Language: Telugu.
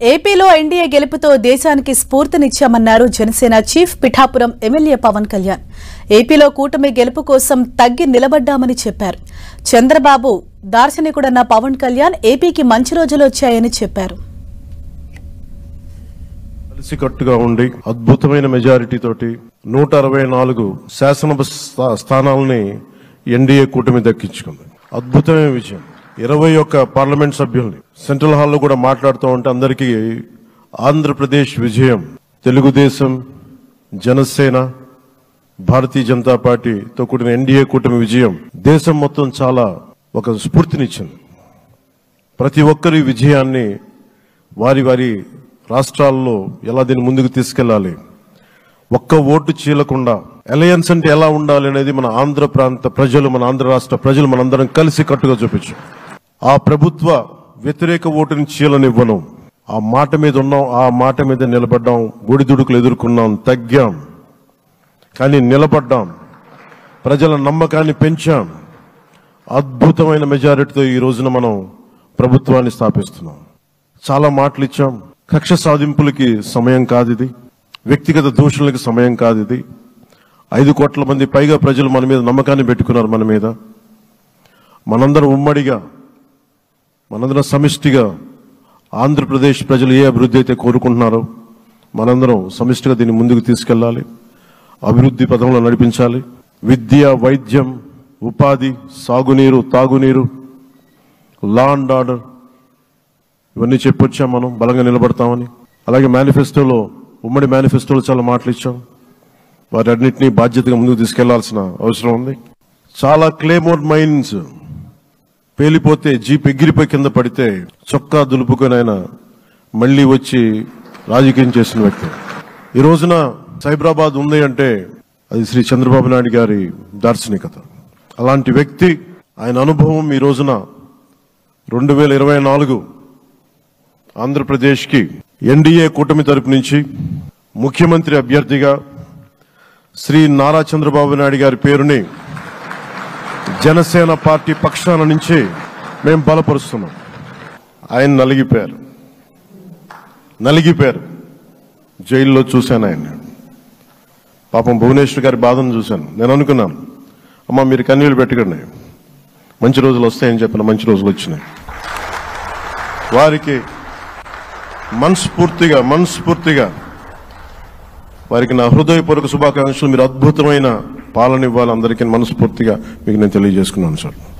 ఏపీలో ఎన్డీఏ గెలుపుతో దేశానికి స్ఫూర్తినిచ్చామన్నారు జనసేన చీఫ్ పిఠాపురం ఎమ్మెల్యే పవన్ కళ్యాణ్ ఏపీలో కూటమి గెలుపు కోసం తగ్గి నిలబడ్డామని చెప్పారు చంద్రబాబు దార్శనికుడన్న పవన్ కళ్యాణ్ ఏపీకి మంచి రోజులు వచ్చాయని చెప్పారు కలిసికట్టుగా ఉండి అద్భుతమైన మెజారిటీ తోటి నూట అరవై నాలుగు శాసనసభ స్థా- స్థానాలని ఎన్డీఏ కూటమి దక్కించుకుంది అద్భుతమైన విజయం ఇరవై ఒక్క పార్లమెంట్ సభ్యుల్ని సెంట్రల్ హాల్లో కూడా మాట్లాడుతూ ఉంటే అందరికీ ఆంధ్రప్రదేశ్ విజయం తెలుగుదేశం జనసేన భారతీయ జనతా పార్టీతో కూడిన ఎన్డీఏ కూటమి విజయం దేశం మొత్తం చాలా ఒక స్ఫూర్తినిచ్చింది ప్రతి ఒక్కరి విజయాన్ని వారి వారి రాష్ట్రాల్లో ఎలా దీన్ని ముందుకు తీసుకెళ్లాలి ఒక్క ఓటు చీలకుండా అలయన్స్ అంటే ఎలా ఉండాలి అనేది మన ఆంధ్ర ప్రాంత ప్రజలు మన ఆంధ్ర రాష్ట్ర ప్రజలు మనందరం కలిసి కట్టుగా చూపించు ఆ ప్రభుత్వ వ్యతిరేక ఓటుని చీలనివ్వను ఆ మాట మీద ఉన్నాం ఆ మాట మీద నిలబడ్డాం ఒడిదుడుకులు ఎదుర్కొన్నాం తగ్గాం కానీ నిలబడ్డాం ప్రజల నమ్మకాన్ని పెంచాం అద్భుతమైన మెజారిటీతో ఈ రోజున మనం ప్రభుత్వాన్ని స్థాపిస్తున్నాం చాలా మాటలు ఇచ్చాం కక్ష సాధింపులకి సమయం కాదు ఇది వ్యక్తిగత దూషణలకి సమయం కాదు ఇది ఐదు కోట్ల మంది పైగా ప్రజలు మన మీద నమ్మకాన్ని పెట్టుకున్నారు మన మీద మనందరం ఉమ్మడిగా మనందరం సమిష్టిగా ఆంధ్రప్రదేశ్ ప్రజలు ఏ అభివృద్ధి అయితే కోరుకుంటున్నారో మనందరం సమిష్టిగా దీన్ని ముందుకు తీసుకెళ్లాలి అభివృద్ధి పదంలో నడిపించాలి విద్య వైద్యం ఉపాధి సాగునీరు తాగునీరు లా అండ్ ఆర్డర్ ఇవన్నీ చెప్పొచ్చాం మనం బలంగా నిలబడతామని అలాగే మేనిఫెస్టోలో ఉమ్మడి మేనిఫెస్టోలో చాలా మాటలు ఇచ్చాం వాటన్నిటినీ బాధ్యతగా ముందుకు తీసుకెళ్లాల్సిన అవసరం ఉంది చాలా క్లేమోర్ మైన్స్ పేలిపోతే జీప్ ఎగిరిపోయి కింద పడితే చొక్కా దులుపుకొని ఆయన మళ్ళీ వచ్చి రాజకీయం చేసిన వ్యక్తి ఈ రోజున సైబరాబాద్ ఉంది అంటే అది శ్రీ చంద్రబాబు నాయుడు గారి దార్శనికత అలాంటి వ్యక్తి ఆయన అనుభవం ఈ రోజున రెండు వేల ఇరవై నాలుగు ఆంధ్రప్రదేశ్కి ఎన్డీఏ కూటమి తరపు నుంచి ముఖ్యమంత్రి అభ్యర్థిగా శ్రీ నారా చంద్రబాబు నాయుడు గారి పేరుని జనసేన పార్టీ పక్షాన నుంచి మేము బలపరుస్తున్నాం ఆయన నలిగిపోయారు నలిగిపోయారు జైల్లో చూశాను ఆయన పాపం భువనేశ్వర్ గారి బాధను చూశాను నేను అనుకున్నాను అమ్మ మీరు కన్నీళ్ళు పెట్టకండి మంచి రోజులు వస్తాయని చెప్పిన మంచి రోజులు వచ్చినాయి వారికి మనస్ఫూర్తిగా మనస్ఫూర్తిగా వారికి నా హృదయపూర్వక శుభాకాంక్షలు మీరు అద్భుతమైన పాలన ఇవ్వాలి అందరికీ మనస్ఫూర్తిగా మీకు నేను తెలియజేసుకున్నాను సార్